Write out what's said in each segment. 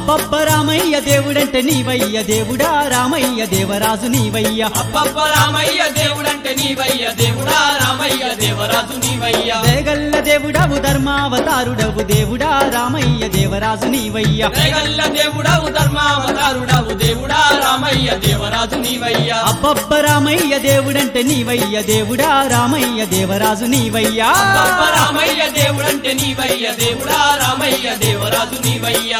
అబ్బబ్బ రామయ్య దేవుడంటే నీవయ్య దేవుడా రామయ్య దేవరాజు నీవయ్య అబ్బబ్బ రామయ్య దేవుడంటే నీవయ్య దేవుడా రామయ్య దేవరాజు నీవయ్య దేగల్ల దేవుడవు ధర్మావతారుడవు దేవుడా రామయ్య దేవరాజు నీవయ్య రేగల్ల దేవుడవు ధర్మావతారుడవు దేవుడా రామయ్య దేవరాజు నీవయ్య అబ్బబ్బ రామయ్య దేవుడంటే నీవయ్య దేవుడా రామయ్య దేవరాజు నీవయ్య అబ్బబ్బ రామయ్య దేవుడంటే నీవయ్య దేవుడా రామయ్య దేవరాజు నీవయ్య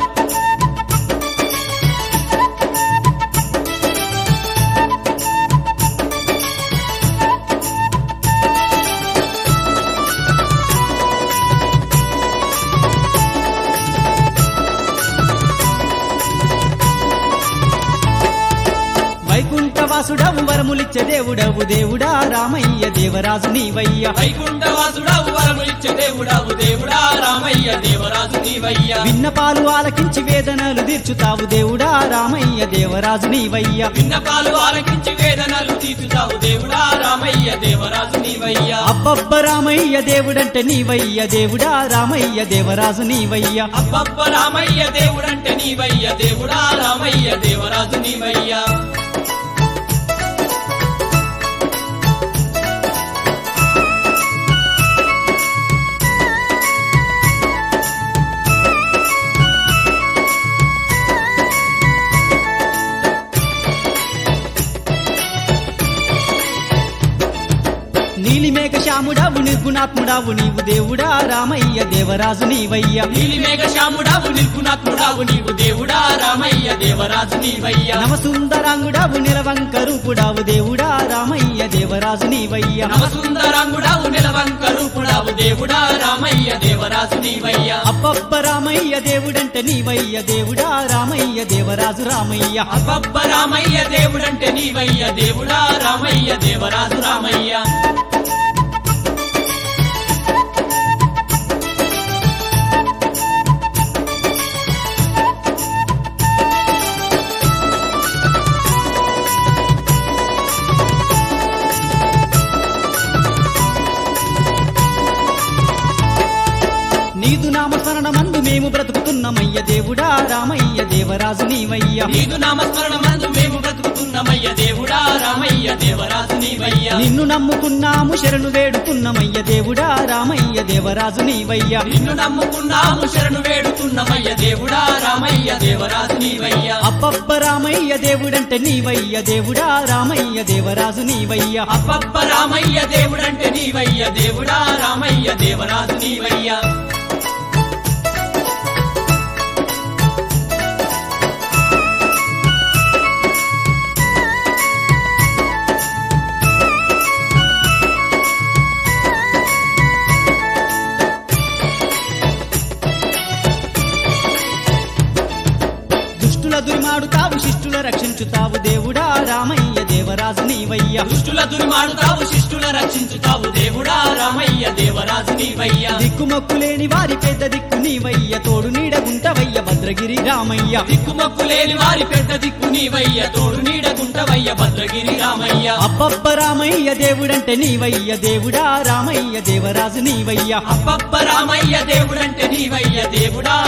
వైకుంఠవాసుడవు వరములిచ్చే దేవుడవు దేవుడా రామయ్య దేవరాజు నీవయ్య వైకుంఠవాసుడవు వరములిచ్చే దేవుడవు దేవుడా రామయ్య దేవరాజు నీవయ్య విన్నపాలు ఆలకించి వేదనలు తీర్చుతావు దేవుడా రామయ్య దేవరాజు నీవయ్య విన్నపాలు ఆలకించి వేదనలు తీర్చుతావు దేవుడా రామయ్య దేవరాజు నీవయ్య అబ్బబ్బ రామయ్య దేవుడంటే నీవయ్య దేవుడా రామయ్య దేవరాజు నీవయ్య అబ్బబ్బ రామయ్య దేవుడంటే నీవయ్య దేవుడా రామయ్య దేవరాజు నీవయ్య నీలిమేఘ శ్యాముడవు నిర్గుణాత్ముడవు నీవు దేవుడా రామయ్య దేవరాజు నీవయ్య నీలి మేఘ శ్యాముడావు నిర్గుణాత్ముడావు నీవు దేవుడా రామయ్య దేవరాజు నీవయ్య నవసుందరాంగుడవు నిలవంక రూపుడావు దేవుడా రామయ్య దేవరాజు నీవయ్య నవసుందరాంగుడావు నిలవంక రూపుడావు దేవుడా రామయ్య దేవరాజు నీవయ్య అబ్బబ్బ రామయ్య దేవుడంటే నీవయ్య దేవుడా రామయ్య దేవరాజు రామయ్య అబ్బబ్బ రామయ్య దేవుడంటే నీవయ్య దేవుడా రామయ్య దేవరాజు రామయ్య నీదు నామస్మరణమందు మేము బ్రతుకుతున్నామయ్య దేవుడా రామయ్య దేవరాజు నీవయ్య నీదు నామస్మరణ మందు మేము బ్రతుకుతున్నామయ్య దేవుడా రామయ్య దేవరాజు నీవయ్య నిన్ను నమ్ముకున్నాము శరణు వేడుకున్నామయ్య దేవుడా రామయ్య దేవరాజు నీవయ్య నిన్ను నమ్ముకున్నాము శరణు వేడుతున్నామయ్య దేవుడా రామయ్య దేవరాజు నీవయ్య అబ్బబ్బ రామయ్య దేవుడంటే నీవయ్య దేవుడా రామయ్య దేవరాజు నీవయ్య అబ్బబ్బ రామయ్య దేవుడంటే నీవయ్య దేవుడా రామయ్య దేవరాజు నీవయ్య దుష్టుల దుర్మాడుతావు శిష్టుల రక్షించుతావు దేవుడా రామయ్య దేవరాజు నీవయ్య దుష్టుల దుర్మాడుతావు శిష్టుల రక్షించుతావు దేవుడా రామయ్య దేవరాజు నీవయ్య దిక్కుమొక్కు లేని వారి పెద్ద దిక్కు నీవయ్య తోడు నీడగుంటవయ్య భద్రగిరి రామయ్య దిక్కుమొక్కు లేని వారి పెద్ద దిక్కు నీవయ్య తోడు నీడగుంటవయ్య భద్రగిరి రామయ్య అబ్బబ్బ రామయ్య దేవుడంటే నీవయ్య దేవుడా రామయ్య దేవరాజు నీవయ్య అబ్బబ్బ రామయ్య దేవుడంటే నీవయ్య దేవుడా